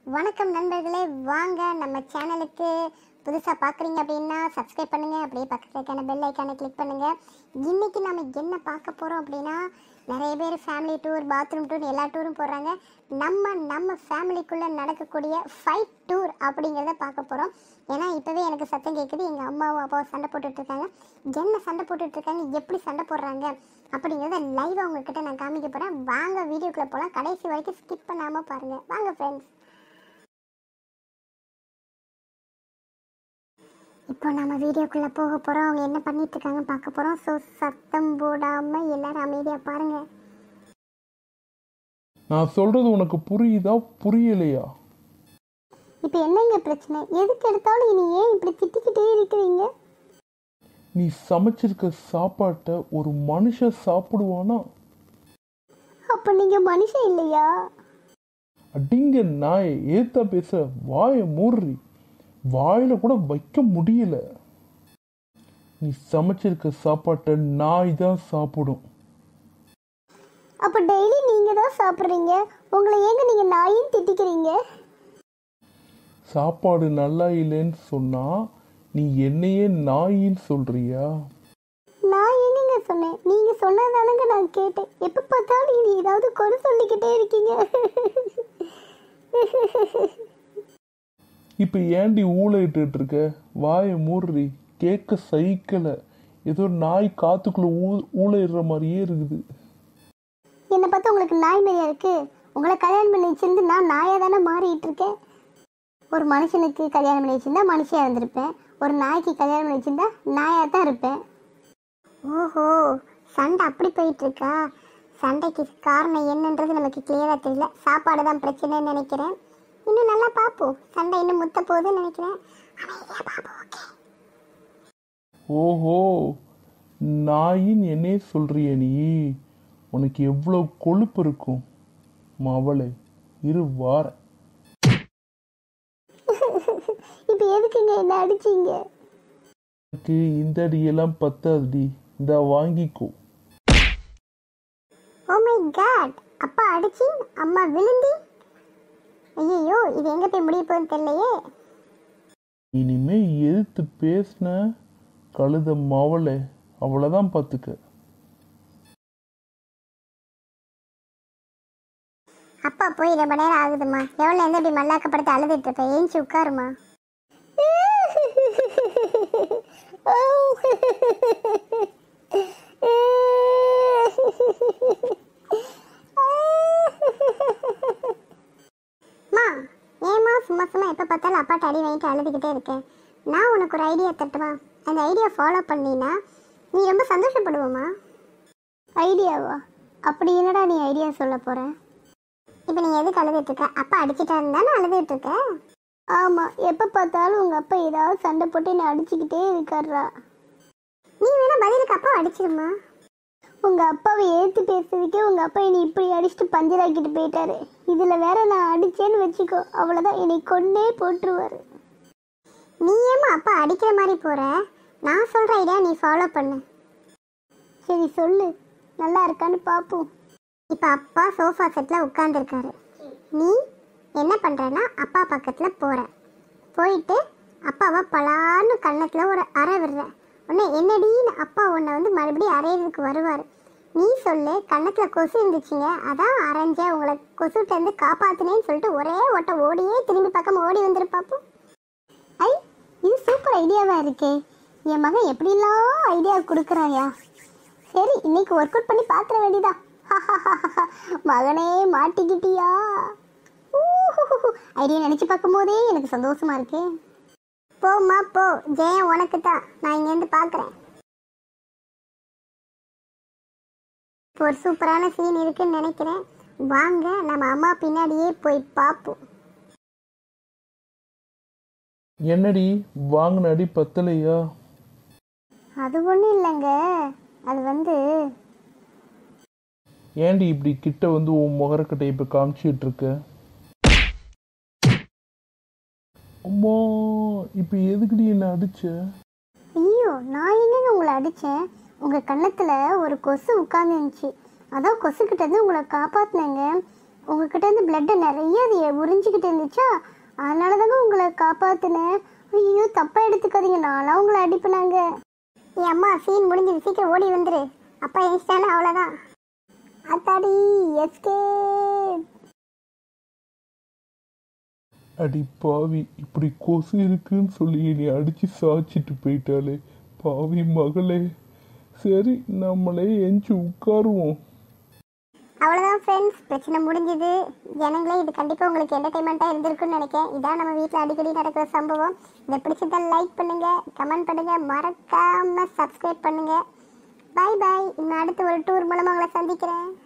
வணக்கம் நண்பர்களே வாங்க நம்ம சேனலுக்கு புதுசாக பார்க்குறீங்க அப்படின்னா சப்ஸ்கிரைப் பண்ணுங்க அப்படியே பக்கத்தில் இருக்கான பெல் ஐக்கானை கிளிக் பண்ணுங்க இன்னைக்கு நம்ம என்ன பார்க்க போகிறோம் அப்படின்னா நிறைய பேர் ஃபேமிலி டூர் பாத்ரூம் டூர் எல்லா டூரும் போடுறாங்க நம்ம நம்ம ஃபேமிலிக்குள்ளே நடக்கக்கூடிய ஃபைட் டூர் அப்படிங்கிறத பார்க்க போகிறோம் ஏன்னா இப்போவே எனக்கு சத்தம் கேட்குது எங்கள் அம்மாவும் அப்பாவும் சண்டை போட்டுட்டு இருக்காங்க என்ன சண்டை போட்டுட்டு இருக்காங்க எப்படி சண்டை போடுறாங்க அப்படிங்கிறத லைவாக உங்ககிட்ட நான் காமிக்க போகிறேன் வாங்க வீடியோக்குள்ளே போகலாம் கடைசி வரைக்கும் ஸ்கிப் பண்ணாமல் பாருங்கள் வாங்க ஃப்ரெண்ட்ஸ் இப்போ நம்ம வீடியோக்குள்ளே போக போகிறோம் அவங்க என்ன பண்ணிட்டு இருக்காங்க பார்க்க போகிறோம் ஸோ சத்தம் போடாமல் எல்லாரும் அமைதியாக பாருங்கள் நான் சொல்றது உனக்கு புரியுதா புரியலையா இப்போ என்னங்க பிரச்சனை எதுக்கு எடுத்தாலும் இனி ஏன் இப்படி திட்டிக்கிட்டே இருக்கிறீங்க நீ சமைச்சிருக்க சாப்பாட்டை ஒரு மனுஷன் சாப்பிடுவானா அப்போ நீங்கள் மனுஷன் இல்லையா அடிங்க நாயை ஏத்தா பேச வாயை மூடுறி வாயில கூட வைக்க முடியல நீ சமைச்சிருக்க சாப்பாட்டை நாய் தான் சாப்பிடும் அப்போ டெய்லி நீங்கள் தான் சாப்பிட்றீங்க உங்களை ஏங்க நீங்கள் நாயும் திட்டிக்கிறீங்க சாப்பாடு நல்லா இல்லைன்னு சொன்னா நீ என்னையே நாயின்னு சொல்றியா நான் எங்கங்க சொன்னேன் நீங்கள் சொன்னதானங்க நான் கேட்டேன் எப்போ பார்த்தாலும் இனி ஏதாவது குறை சொல்லிக்கிட்டே இருக்கீங்க இப்போ ஏண்டி ஊழையிட்டு இருக்க வாயை மூடுறி கேட்க சகிக்கல ஏதோ நாய் காத்துக்குள்ள ஊ ஊழையிடுற மாதிரியே இருக்குது என்னை பார்த்தா உங்களுக்கு நாய் மாதிரியா இருக்கு உங்களை கல்யாணம் பண்ணி வச்சிருந்து நான் நாயாக தானே மாறிட்டு இருக்கேன் ஒரு மனுஷனுக்கு கல்யாணம் பண்ணி வச்சிருந்தா மனுஷியாக இருந்திருப்பேன் ஒரு நாய்க்கு கல்யாணம் பண்ணி வச்சிருந்தா நாயாக தான் இருப்பேன் ஓஹோ சண்டை அப்படி போயிட்டு இருக்கா சண்டைக்கு காரணம் என்னன்றது நமக்கு கிளியராக தெரியல சாப்பாடு தான் பிரச்சனைன்னு நினைக்கிறேன் இன்னும் நல்லா பார்ப்போம் சண்டை இன்னும் முத்த போகுதுன்னு நினைக்கிறேன் அமைதியா பார்ப்போம் ஓகே ஓஹோ நாயின்னு என்னே சொல்றிய நீ உனக்கு எவ்வளோ கொழுப்பு இருக்கும் மவளை இரு வார இப்போ எதுக்குங்க என்ன அடிச்சீங்க எனக்கு இந்த அடியெல்லாம் பத்தாதுடி இந்த வாங்கிக்கோ ஓ மை காட் அப்பா அடிச்சு அம்மா விழுந்தி ஐயோ இது எங்க போய் முடிய போகுதுன்னு தெரியலையே இனிமே எதிர்த்து பேசின கழுத மவளை அவ்வளோதான் பார்த்துக்க அப்பா போய் ரொம்ப நேரம் ஆகுதுமா எவ்வளோ எந்த இப்படி மல்லாக்கப்படுத்தி அழுதுட்டு இருப்ப ஏஞ்சி உட்காருமா மா ஏம்மா சும்மா சும்மா எப்போ பார்த்தாலும் அப்பாட்ட அடி வாங்கிட்டு அழுதுகிட்டே இருக்கேன் நான் உனக்கு ஒரு ஐடியா தட்டுமா அந்த ஐடியா ஃபாலோ பண்ணினா நீ ரொம்ப சந்தோஷப்படுவோமா ஐடியாவா அப்படி என்னடா நீ ஐடியா சொல்ல போற இப்போ நீ எதுக்கு அழுதுட்டு இருக்க அப்பா அடிச்சிட்டா இருந்தானே அழுதுட்டு இருக்க ஆமா எப்போ பார்த்தாலும் உங்க அப்பா ஏதாவது சண்டை போட்டு என்ன அடிச்சுக்கிட்டே இருக்காரா நீ வேணா பதிலுக்கு அப்பா அடிச்சிருமா உங்க அப்பாவை ஏத்து பேசுறதுக்கே உங்க அப்பா என்னை இப்படி அடிச்சுட்டு பஞ்சராக்கிட்டு போயிட்டாரு இதுல வேற நான் அடிச்சேன்னு வச்சுக்கோ அவ்வளவுதான் என்னை கொண்டே போட்டுருவாரு நீ ஏமா அப்பா அடிக்கிற மாதிரி போற நான் சொல்ற ஐடியா நீ ஃபாலோ பண்ணு சரி சொல்லு நல்லா இருக்கான்னு பார்ப்போம் இப்போ அப்பா சோஃபா செட்டில் உட்காந்துருக்காரு நீ என்ன பண்ணுறன்னா அப்பா பக்கத்தில் போகிற போயிட்டு அப்பாவை பலான்னு கன்னத்தில் ஒரு அறை விடுற உடனே என்னடின்னு அப்பா உன்னை வந்து மறுபடியும் அரையிறதுக்கு வருவார் நீ சொல்லு கன்னத்தில் கொசு இருந்துச்சுங்க அதான் அரைஞ்சேன் உங்களை கொசுட்டேருந்து காப்பாத்துனேன்னு சொல்லிட்டு ஒரே ஓட்ட ஓடியே திரும்பி பக்கம் ஓடி வந்துரு பாப்போம் ஐ இது சூப்பர் ஐடியாவாக இருக்கே என் மகன் எப்படிலாம் ஐடியா கொடுக்குறாயா சரி இன்னைக்கு ஒர்க் அவுட் பண்ணி பார்த்துட வேண்டியதா மகனே மாட்டிக்கிட்டியா ஐடியா நினச்சி பார்க்கும்போதே எனக்கு சந்தோஷமா இருக்கு போம்மா போ ஜெயம் உனக்கு தான் நான் இங்கேருந்து பார்க்குறேன் ஒரு சூப்பரான சீன் இருக்குன்னு நினைக்கிறேன் வாங்க நம்ம அம்மா பின்னாடியே போய் பார்ப்போம் என்னடி வாங்கின அடி பத்தலையா அது ஒன்றும் இல்லைங்க அது வந்து ஏண்டி இப்படி கிட்ட வந்து உன் முகரக்கட்டை இப்போ காமிச்சிட்டு இருக்க அம்மா இப்போ எதுக்குடி என்ன அடிச்ச ஐயோ நான் எங்கங்க உங்களை அடித்தேன் உங்கள் கன்னத்தில் ஒரு கொசு உட்காந்துருந்துச்சு அதான் கொசுக்கிட்ட இருந்து உங்களை காப்பாற்றினேங்க உங்ககிட்ட இருந்து பிளட்டு நிறைய அது உறிஞ்சிக்கிட்டு இருந்துச்சா அதனால தாங்க உங்களை காப்பாத்தினேன் ஐயோ தப்பா எடுத்துக்காதீங்க நான்லாம் உங்களை அடிப்பினாங்க என் அம்மா சீன் முடிஞ்சது சீக்கிரம் ஓடி வந்துரு அப்பா எழுச்சிட்டானா அவ்வளோதான் அத்தாடி எஸ்கே அடி பாவி இப்படி கொசு இருக்குன்னு சொல்லி நீ அடிச்சு சாய்ச்சிட்டு போயிட்டாலே பாவி மகளே சரி நம்மளே எஞ்சி உட்காருவோம் அவ்வளோதான் ஃப்ரெண்ட்ஸ் பிரச்சனை முடிஞ்சுது ஜனங்களே இது கண்டிப்பாக உங்களுக்கு என்டர்டைன்மெண்ட்டாக இருந்திருக்குன்னு நினைக்கிறேன் இதான் நம்ம வீட்டில் அடிக்கடி நடக்கிற சம்பவம் இதை பிடிச்சதா லைக் பண்ணுங்க கமெண்ட் பண்ணுங்க மறக்காம சப்ஸ்கிரைப் பண்ணுங்க பாய் பாய் இன்னும் அடுத்து ஒரு டூர் மூலமாக உங்களை சந்திக்கிறேன்